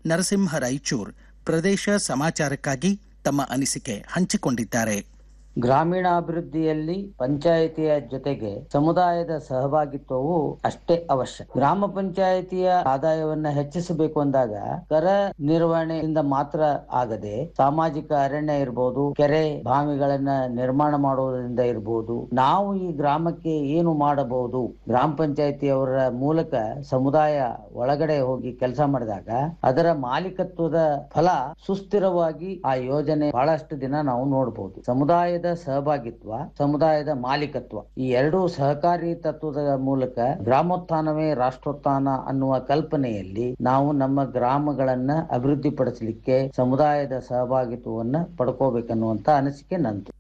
ನರಸಿಂಹ ರಾಯಚೂರ್ ಪ್ರದೇಶ ಸಮಾಚಾರಕ್ಕಾಗಿ ತಮ್ಮ ಅನಿಸಿಕೆ ಹಂಚಿಕೊಂಡಿದ್ದಾರೆ ಗ್ರಾಮೀಣಾಭಿವೃದ್ಧಿಯಲ್ಲಿ ಪಂಚಾಯಿತಿಯ ಜೊತೆಗೆ ಸಮುದಾಯದ ಸಹಭಾಗಿತ್ವವು ಅಷ್ಟೇ ಅವಶ್ಯ ಗ್ರಾಮ ಪಂಚಾಯಿತಿಯ ಆದಾಯವನ್ನ ಹೆಚ್ಚಿಸಬೇಕು ಅಂದಾಗ ಕರ ನಿರ್ವಹಣೆಯಿಂದ ಮಾತ್ರ ಆಗದೆ ಸಾಮಾಜಿಕ ಅರಣ್ಯ ಇರಬಹುದು ಕೆರೆ ಬಾವಿಗಳನ್ನ ನಿರ್ಮಾಣ ಮಾಡುವುದರಿಂದ ಇರಬಹುದು ನಾವು ಈ ಗ್ರಾಮಕ್ಕೆ ಏನು ಮಾಡಬಹುದು ಗ್ರಾಮ ಪಂಚಾಯಿತಿಯವರ ಮೂಲಕ ಸಮುದಾಯ ಒಳಗಡೆ ಹೋಗಿ ಕೆಲಸ ಮಾಡಿದಾಗ ಅದರ ಮಾಲೀಕತ್ವದ ಫಲ ಸುಸ್ಥಿರವಾಗಿ ಆ ಯೋಜನೆ ಬಹಳಷ್ಟು ದಿನ ನಾವು ನೋಡಬಹುದು ಸಮುದಾಯದ ಸಹಭಾಗಿತ್ವ ಸಮುದಾಯದ ಮಾಲೀಕತ್ವ ಈ ಎರಡೂ ಸಹಕಾರಿ ತತ್ವದ ಮೂಲಕ ಗ್ರಾಮೋತ್ಥಾನವೇ ರಾಷ್ಟ್ರೋತ್ಥಾನ ಅನ್ನುವ ಕಲ್ಪನೆಯಲ್ಲಿ ನಾವು ನಮ್ಮ ಗ್ರಾಮಗಳನ್ನ ಅಭಿವೃದ್ಧಿಪಡಿಸಲಿಕ್ಕೆ ಸಮುದಾಯದ ಸಹಭಾಗಿತ್ವವನ್ನ ಪಡ್ಕೋಬೇಕನ್ನುವಂತ ಅನಿಸಿಕೆ ನಂದು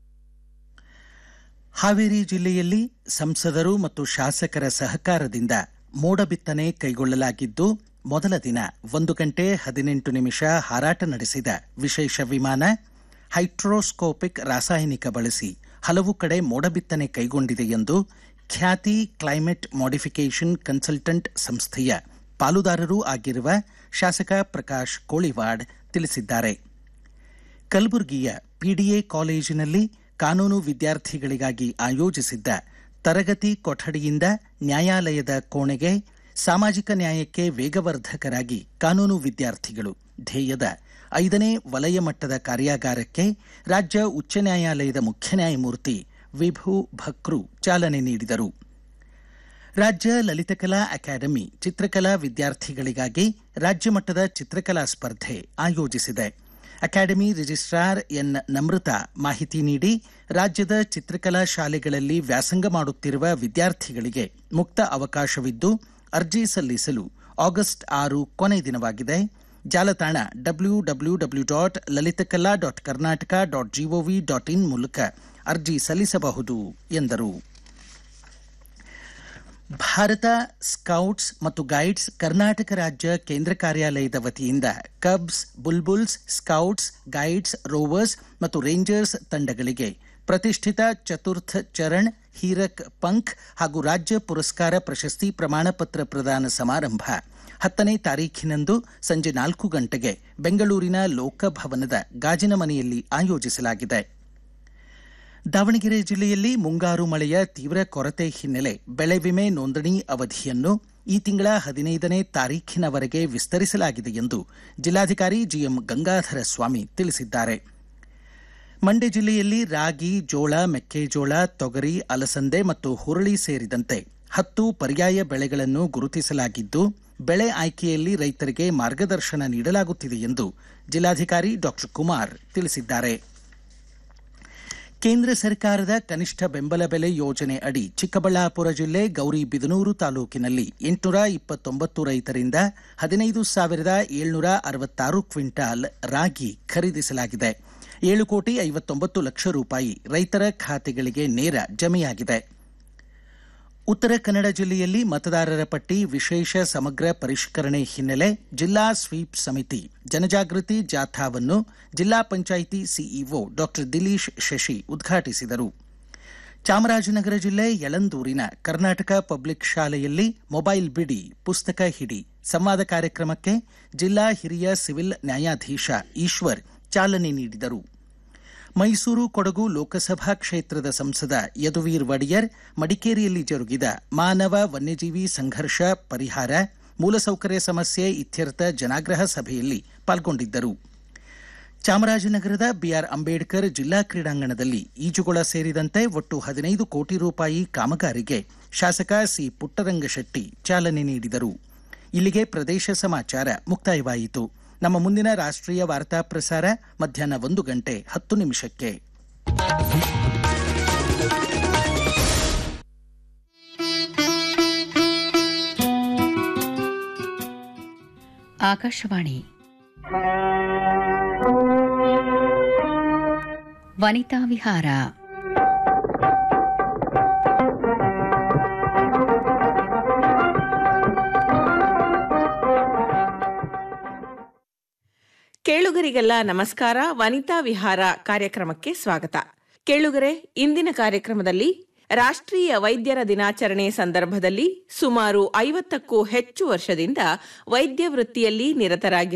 ಹಾವೇರಿ ಜಿಲ್ಲೆಯಲ್ಲಿ ಸಂಸದರು ಮತ್ತು ಶಾಸಕರ ಸಹಕಾರದಿಂದ ಮೋಡ ಬಿತ್ತನೆ ಕೈಗೊಳ್ಳಲಾಗಿದ್ದು ಮೊದಲ ದಿನ ಒಂದು ಗಂಟೆ ಹದಿನೆಂಟು ನಿಮಿಷ ಹಾರಾಟ ನಡೆಸಿದ ವಿಶೇಷ ವಿಮಾನ ಹೈಡ್ರೋಸ್ಕೋಪಿಕ್ ರಾಸಾಯನಿಕ ಬಳಸಿ ಹಲವು ಕಡೆ ಮೋಡ ಬಿತ್ತನೆ ಕೈಗೊಂಡಿದೆ ಎಂದು ಖ್ಯಾತಿ ಕ್ಲೈಮೇಟ್ ಮಾಡಿಫಿಕೇಷನ್ ಕನ್ಸಲ್ಟೆಂಟ್ ಸಂಸ್ಥೆಯ ಪಾಲುದಾರರೂ ಆಗಿರುವ ಶಾಸಕ ಪ್ರಕಾಶ್ ಕೋಳಿವಾಡ್ ತಿಳಿಸಿದ್ದಾರೆ ಕಲಬುರಗಿಯ ಪಿಡಿಎ ಕಾಲೇಜಿನಲ್ಲಿ ಕಾನೂನು ವಿದ್ಯಾರ್ಥಿಗಳಿಗಾಗಿ ಆಯೋಜಿಸಿದ್ದ ತರಗತಿ ಕೊಠಡಿಯಿಂದ ನ್ಯಾಯಾಲಯದ ಕೋಣೆಗೆ ಸಾಮಾಜಿಕ ನ್ಯಾಯಕ್ಕೆ ವೇಗವರ್ಧಕರಾಗಿ ಕಾನೂನು ವಿದ್ಯಾರ್ಥಿಗಳು ಧ್ಯೇಯದ ಐದನೇ ವಲಯ ಮಟ್ಟದ ಕಾರ್ಯಾಗಾರಕ್ಕೆ ರಾಜ್ಯ ಉಚ್ಚ ನ್ಯಾಯಾಲಯದ ಮುಖ್ಯ ನ್ಯಾಯಮೂರ್ತಿ ವಿಭು ಭಕ್ರು ಚಾಲನೆ ನೀಡಿದರು ರಾಜ್ಯ ಲಲಿತಕಲಾ ಅಕಾಡೆಮಿ ಚಿತ್ರಕಲಾ ವಿದ್ಯಾರ್ಥಿಗಳಿಗಾಗಿ ರಾಜ್ಯ ಮಟ್ಟದ ಚಿತ್ರಕಲಾ ಸ್ಪರ್ಧೆ ಆಯೋಜಿಸಿದೆ ಅಕಾಡೆಮಿ ರಿಜಿಸ್ಟ್ರಾರ್ ಎನ್ ನಮೃತ ಮಾಹಿತಿ ನೀಡಿ ರಾಜ್ಯದ ಚಿತ್ರಕಲಾ ಶಾಲೆಗಳಲ್ಲಿ ವ್ಯಾಸಂಗ ಮಾಡುತ್ತಿರುವ ವಿದ್ಯಾರ್ಥಿಗಳಿಗೆ ಮುಕ್ತ ಅವಕಾಶವಿದ್ದು ಅರ್ಜಿ ಸಲ್ಲಿಸಲು ಆಗಸ್ಟ್ ಆರು ಕೊನೆ ದಿನವಾಗಿದೆ ಜಾಲತಾಣ W W W dot Lalithakala dot Karnataka dot gov dot in ಮೂಲಕ ಅರ್ಜಿ ಸಲ್ಲಿಸಬಹುದು ಎಂದರು ಭಾರತ ಸ್ಕೌಟ್ಸ್ ಮತ್ತು ಗೈಡ್ಸ್ ಕರ್ನಾಟಕ ರಾಜ್ಯ ಕೇಂದ್ರ ಕಾರ್ಯಾಲಯದ ವತಿಯಿಂದ cubs bulbuls scouts guides rovers ಮತ್ತು ರೇಂಜರ್ಸ್ ತಂಡಗಳಿಗೆ ಪ್ರತಿಷ್ಠಿತ ಚತುರ್ಥ ಚರಣ್ ಹೀರಕ್ ಪಂಖ್ ಹಾಗೂ ರಾಜ್ಯ ಪುರಸ್ಕಾರ ಪ್ರಶಸ್ತಿ ಪ್ರಮಾಣ ಪತ್ರ ಪ್ರದಾನ ಸಮಾರಂಭ ಹತ್ತನೇ ತಾರೀಖಿನಂದು ಸಂಜೆ ನಾಲ್ಕು ಗಂಟೆಗೆ ಬೆಂಗಳೂರಿನ ಲೋಕಭವನದ ಗಾಜಿನ ಮನೆಯಲ್ಲಿ ಆಯೋಜಿಸಲಾಗಿದೆ ದಾವಣಗೆರೆ ಜಿಲ್ಲೆಯಲ್ಲಿ ಮುಂಗಾರು ಮಳೆಯ ತೀವ್ರ ಕೊರತೆ ಹಿನ್ನೆಲೆ ಬೆಳೆ ವಿಮೆ ನೋಂದಣಿ ಅವಧಿಯನ್ನು ಈ ತಿಂಗಳ ಹದಿನೈದನೇ ತಾರೀಖಿನವರೆಗೆ ವಿಸ್ತರಿಸಲಾಗಿದೆ ಎಂದು ಜಿಲ್ಲಾಧಿಕಾರಿ ಜಿಎಂ ಗಂಗಾಧರ ಸ್ವಾಮಿ ತಿಳಿಸಿದ್ದಾರೆ ಮಂಡ್ಯ ಜಿಲ್ಲೆಯಲ್ಲಿ ರಾಗಿ ಜೋಳ ಮೆಕ್ಕೆಜೋಳ ತೊಗರಿ ಅಲಸಂದೆ ಮತ್ತು ಹುರುಳಿ ಸೇರಿದಂತೆ ಹತ್ತು ಪರ್ಯಾಯ ಬೆಳೆಗಳನ್ನು ಗುರುತಿಸಲಾಗಿದ್ದು ಬೆಳೆ ಆಯ್ಕೆಯಲ್ಲಿ ರೈತರಿಗೆ ಮಾರ್ಗದರ್ಶನ ನೀಡಲಾಗುತ್ತಿದೆ ಎಂದು ಜಿಲ್ಲಾಧಿಕಾರಿ ಡಾಕ್ಟರ್ ಕುಮಾರ್ ತಿಳಿಸಿದ್ದಾರೆ ಕೇಂದ್ರ ಸರ್ಕಾರದ ಕನಿಷ್ಠ ಬೆಂಬಲ ಬೆಲೆ ಯೋಜನೆ ಅಡಿ ಚಿಕ್ಕಬಳ್ಳಾಪುರ ಜಿಲ್ಲೆ ಗೌರಿಬಿದನೂರು ತಾಲೂಕಿನಲ್ಲಿ ಎಂಟುನೂರ ಇಪ್ಪತ್ತೊಂಬತ್ತು ರೈತರಿಂದ ಹದಿನೈದು ಸಾವಿರದ ಏಳ್ನೂರ ಅರವತ್ತಾರು ಕ್ವಿಂಟಾಲ್ ರಾಗಿ ಖರೀದಿಸಲಾಗಿದೆ ಏಳು ಕೋಟಿ ಐವತ್ತೊಂಬತ್ತು ಲಕ್ಷ ರೂಪಾಯಿ ರೈತರ ಖಾತೆಗಳಿಗೆ ನೇರ ಜಮೆಯಾಗಿದೆ ಉತ್ತರ ಕನ್ನಡ ಜಿಲ್ಲೆಯಲ್ಲಿ ಮತದಾರರ ಪಟ್ಟಿ ವಿಶೇಷ ಸಮಗ್ರ ಪರಿಷ್ಕರಣೆ ಹಿನ್ನೆಲೆ ಜಿಲ್ಲಾ ಸ್ವೀಪ್ ಸಮಿತಿ ಜನಜಾಗೃತಿ ಜಾಥಾವನ್ನು ಜಿಲ್ಲಾ ಪಂಚಾಯಿತಿ ಸಿಇಒ ಡಾಕ್ಟರ್ ದಿಲೀಶ್ ಶಶಿ ಉದ್ಘಾಟಿಸಿದರು ಚಾಮರಾಜನಗರ ಜಿಲ್ಲೆ ಯಳಂದೂರಿನ ಕರ್ನಾಟಕ ಪಬ್ಲಿಕ್ ಶಾಲೆಯಲ್ಲಿ ಮೊಬೈಲ್ ಬಿಡಿ ಪುಸ್ತಕ ಹಿಡಿ ಸಂವಾದ ಕಾರ್ಯಕ್ರಮಕ್ಕೆ ಜಿಲ್ಲಾ ಹಿರಿಯ ಸಿವಿಲ್ ನ್ಯಾಯಾಧೀಶ ಈಶ್ವರ್ ಚಾಲನೆ ನೀಡಿದರು ಮೈಸೂರು ಕೊಡಗು ಲೋಕಸಭಾ ಕ್ಷೇತ್ರದ ಸಂಸದ ಯದುವೀರ್ ಒಡೆಯರ್ ಮಡಿಕೇರಿಯಲ್ಲಿ ಜರುಗಿದ ಮಾನವ ವನ್ಯಜೀವಿ ಸಂಘರ್ಷ ಪರಿಹಾರ ಮೂಲಸೌಕರ್ಯ ಸಮಸ್ಯೆ ಇತ್ಯರ್ಥ ಜನಾಗ್ರಹ ಸಭೆಯಲ್ಲಿ ಪಾಲ್ಗೊಂಡಿದ್ದರು ಚಾಮರಾಜನಗರದ ಬಿಆರ್ ಅಂಬೇಡ್ಕರ್ ಜಿಲ್ಲಾ ಕ್ರೀಡಾಂಗಣದಲ್ಲಿ ಈಜುಗೊಳ ಸೇರಿದಂತೆ ಒಟ್ಟು ಹದಿನೈದು ಕೋಟಿ ರೂಪಾಯಿ ಕಾಮಗಾರಿಗೆ ಶಾಸಕ ಸಿ ಪುಟ್ಟರಂಗಶೆಟ್ಟಿ ಚಾಲನೆ ನೀಡಿದರು ಇಲ್ಲಿಗೆ ಪ್ರದೇಶ ಸಮಾಚಾರ ಮುಕ್ತಾಯವಾಯಿತು ನಮ್ಮ ಮುಂದಿನ ರಾಷ್ಟ್ರೀಯ ವಾರ್ತಾ ಪ್ರಸಾರ ಮಧ್ಯಾಹ್ನ ಒಂದು ಗಂಟೆ ಹತ್ತು ನಿಮಿಷಕ್ಕೆ ಆಕಾಶವಾಣಿ ವನಿತಾ ವಿಹಾರ ಕೇಳುಗರಿಗೆಲ್ಲ ನಮಸ್ಕಾರ ವನಿತಾ ವಿಹಾರ ಕಾರ್ಯಕ್ರಮಕ್ಕೆ ಸ್ವಾಗತ ಕೇಳುಗರೆ ಇಂದಿನ ಕಾರ್ಯಕ್ರಮದಲ್ಲಿ ರಾಷ್ಟ್ರೀಯ ವೈದ್ಯರ ದಿನಾಚರಣೆ ಸಂದರ್ಭದಲ್ಲಿ ಸುಮಾರು ಐವತ್ತಕ್ಕೂ ಹೆಚ್ಚು ವರ್ಷದಿಂದ ವೈದ್ಯ ವೃತ್ತಿಯಲ್ಲಿ ನಿರತರಾಗಿ